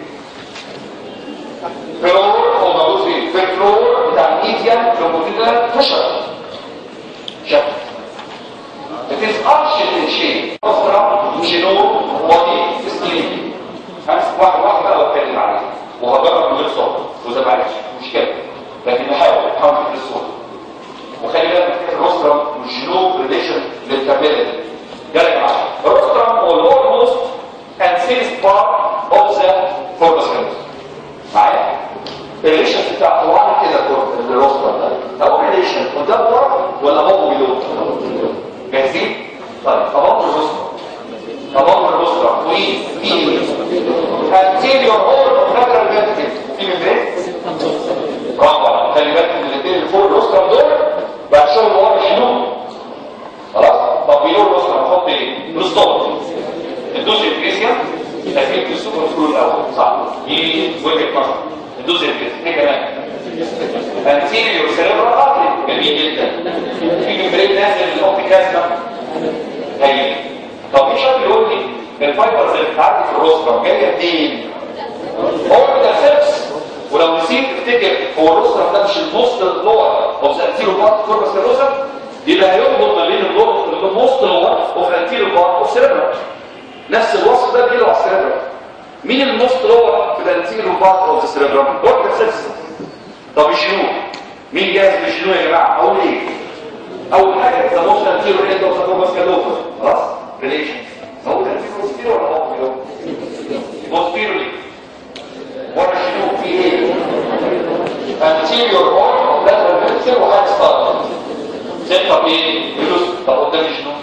فلور هو موجود فين في الفلور بتاع الميديا لونجيتودينال بريشر شكل It is arched in shape. أسرع جنوب بودي سليم. واحد واحد بقى بتكلم عليه وهجرب من غير صوت وده معلش مشكلة لكن بحاول بحاول في الصوت وخلي بالك في الروسترم والجنوب ريليشن للكابيلتي يلا يا جماعه الروسترم هو اللور موست and thinnest part of the corpus callosum معايا الريليشن بتاع طبعا كده الروسترم ده طب الريليشن قدام ورا ولا بابه بيلو جاهزين طيب طبعا الروسترم طبعا الروسترم وين في anterior wall of lateral ventricle في ممبرين برافو عليك. خلي بالك من الاثنين اللي فوق الروسترم دول بقى شغل ورا الشنو خلاص طب بيقول الروسترم نحط ايه نستوب الدوز الفيزياء تكليف السوبر فلو الاول صح دي وجهه نظر الدوز الفيزياء ايه كمان انتيريور سيريبرال ارتري جميل جدا في ممبرين نازل الاوبتيك كاسم هايل طب مش شرط يقول لي الفايبرز اللي بتعدي في الروسترم جايه منين؟ هو ده سيرفس ولو نسيت تفتكر هو الروسترم ده مش الموست لور اوف ذا انتيريور بارت كوربس كالوزا يبقى هيربط ما بين اللور الموست لور اوف ذا انتيريور بارت اوف سيريبرال نفس الوصف ده بيجي على السيريبرال مين الموست لور في ذا انتيريور بارت اوف ذا سيريبرال هو ده سيرفس طب الجنوب مين جاهز بالجنوب يا جماعه اقول ايه اول حاجه ذا موست انتيريور اند اوف ذا كوربس كالوزا خلاص ريليشن هو ده انتيريور ولا هو بوستيريور ورا الجنوب في ايه anterior wall lateral ventricle وحاجه ستار سنتر ايه يلوس طب قدام الجنوب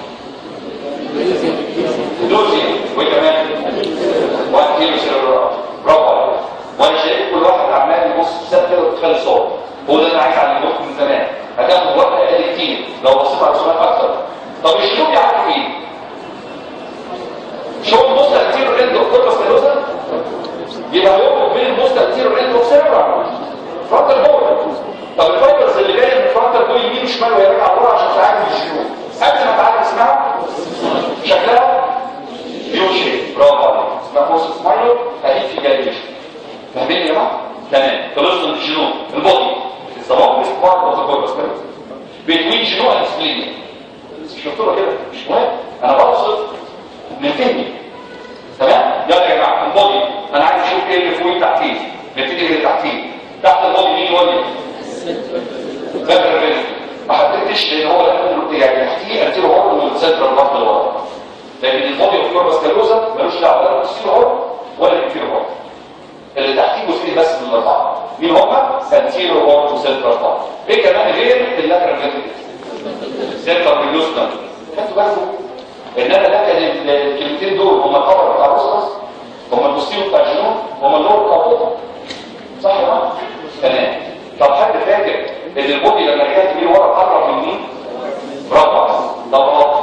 دوزي وكمان وان كيلو سيرور برافو عليك وانا شايف كل واحد عمال يبص في سنه كده وتخلي صوت هو ده اللي انا عايز اعلمه من زمان هتاخد وقت اقل كتير لو بصيت على السؤال اكتر طب الجنوب يعرف ايه شو بص انتيرو اند اوف كوربس كالوزا يبقى هو بين الموست انتيرو اند اوف سيرور فرونتال بول طب الفايبرز اللي جايه من الفرونتال بول يمين وشمال وهي راجعه لورا عشان تعدي الجنوب قبل ما تعدي اسمها شكلها يو شيب برافو عليك اسمها فوس سمايلو هديك في جاليش فاهمين يا جماعه تمام خلصنا من الجنوب البودي الصباح مش بارت اوف ذا كوربس بين جنوب اند سبلين شفتوها كده مش مهم انا بقصد من فهمي تمام يلا يا جماعه البودي انا عايز اشوف ايه اللي فوق تحتيه نبتدي اللي تحتيه تحت البودي مين ولي فاكر الرزق ما حددتش لان هو ده يعني تحتيه انتيرو هورن والسنترال بارت اللي ورا لكن البودي اوف كوربس كالوزا ملوش دعوه ولا بالسيرو هورن ولا بالانتيرو هورن اللي تحتيه جزئين بس من الاربعه مين هما؟ انتيرو هورن وسنترال بارت ايه كمان غير اللاترال فيتريكس سنترال بيوستن خدتوا بالكم ان انا لكن الكلمتين دول هم الخبر بتاع الرصاص هم المستوى بتاع الجنوب هم اللور بتاع القطب صح يا جماعه تمام طب حد فاكر ان البودي لما رجعت بيه ورا قرب من مين برافو عليك طب اه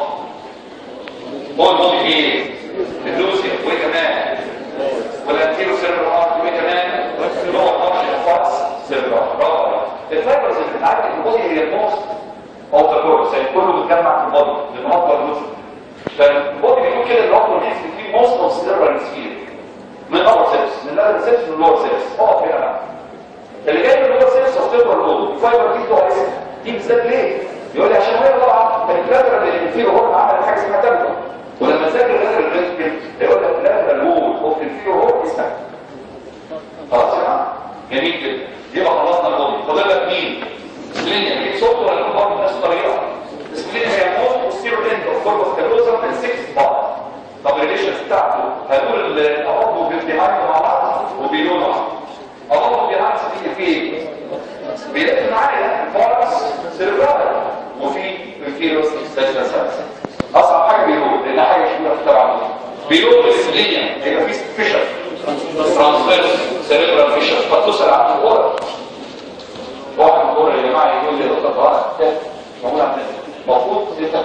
هو البودي فيه ايه اللوسيا وايه كمان والانتيرو سيرفر ارت وايه كمان اللي هو طبعا الفاكس سيرفر برافو عليك الفايبرز اللي بتعدي في البودي هي الموست اوف ذا كورس يعني كله متجمع في البودي لان اكبر جزء فالبودي بيقول كده ان اكبر جزء فيه موست اوف سيرفر سفير من اول سيبس من اول سيبس من لور سيبس اقف هنا بقى اللي جاي من لور سيبس افتكر الاوضه الفايبر دي تقع اسمها دي بالذات ليه؟ يقول لي عشان هي طبعا الكلاتر اللي فيه هو عمل حاجه اسمها تابلو ولما تذاكر الكلاتر اللي يقول لك الكلاتر الوول اوف الفيرو هو اسمها خلاص يا جماعه جميل جدا يبقى خلصنا البودي فاضل لك مين؟ سبلينيا جيب صوت ولا نكون برضه نفس الطريقه سبلينيا هي موست والسيرو اند اوف كوربس كالوزا من 6 بار طب الريليشنز بتاعته هنقول الاباب وبيهايند مع بعض وبيلو مع بعض اباب وبيهايند بيجي فين بيلف معايا فارس سيرفراي وفي انفيروس سيرفراي اصعب حاجه بيلو لان حاجه شبيهه في طبعا بيلو بالسلينيا هيبقى في فيشر ترانسفيرس سيرفرال فيشر فتسال عن الغرف واحد من الغرف يا جماعه يقول لي دكتور طارق موجود عند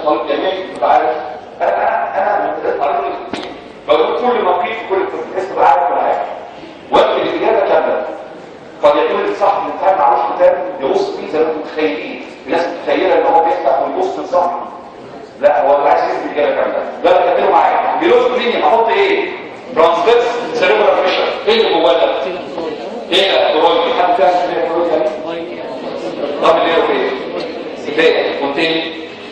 طالب جامعي تبقى عارف انا انا انا قريت كتير بقول كل ما قيل في كل التدريس تبقى عارف كل حاجه واكتب الاجابه كامله قد يكون الصح الامتحان معرفش كتاب يبص فيه زي ما انتم متخيلين الناس متخيله ان هو بيفتح ويبص في الصح لا هو اللي عايز يكتب الاجابه كامله ده اللي كاتبه معايا بيلوز كليني احط ايه ترانسفيرس سيريبرال بريشر ايه اللي جواه ده ايه كورويد حد فاهم ايه كورويد يعني طب اللي هو ايه سيباق كونتيني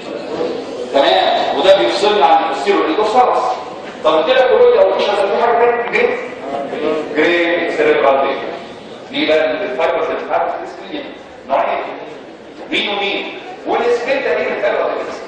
تمام وده بيفصلني عن البوستيرو الايدوسارس طب كده كورويد او مش في حاجه ثانيه جريد جريد سيريبرال دي دي بقى الفايبرز اللي بتتعمل في السكرين نوعين مين ومين والسكرين ده ايه بتاعه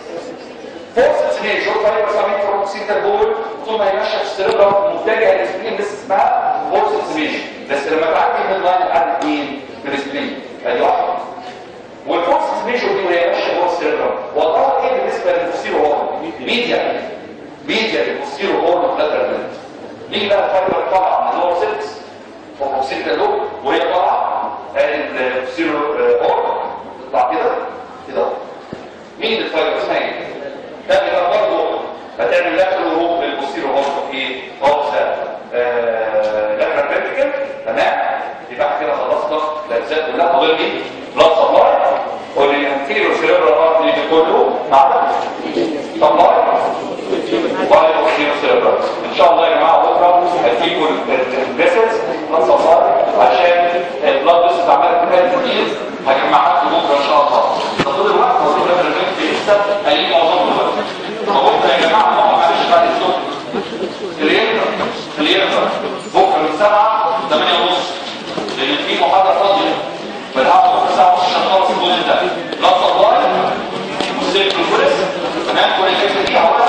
فورس ميجور فايبرز عاملين فروكسيتا بول ثم يمشي في السيربرا متجهه للسكرين بس اسمها فورس ميجور بس لما تعدي من اللاين تعدي مين في السكرين ادي واحده والفورس ميجور دي وهي ماشيه جوه السيربرا وضعها ايه بالنسبه للبوستيرو هورن ميديا ميديا للبوستيرو هورن لاترال نيجي بقى الفايبر طالعه من اللور 6 فروكسيتا لوب وهي طالعه البوستيرو هورن تطلع كده كده مين الفايبر اسمها ايه ده بيبقى برضه هتعمل لاترال هوب للبوستيرو هوب في اوبسا لاترال فيرتيكال تمام يبقى كده خلصنا الاجزاء كلها فاضل لي بلاد سبلاي والانتيريور سيريبرال ارتري دي كله مع ده سبلاي وبوستيريور سيريبرال ان شاء الله يا جماعه بكره هديكم الفيسلز بلاد سبلاي عشان البلاد فيسلز عماله تتكلم كتير هجمعها لكم بكره ان شاء الله طول الوقت موضوع الريفرنس لسه قايلين موضوع دلوقتي فبكره يا جماعه نقعد معلش بعد الظهر كلير كلير بكره من 7 8 ونص لان في محاضره فاضيه بنلعب بكره الساعه 10 عشان نخلص الجزء ده لا سبلاي والسيركل بريس تمام كل الفكره دي هقولها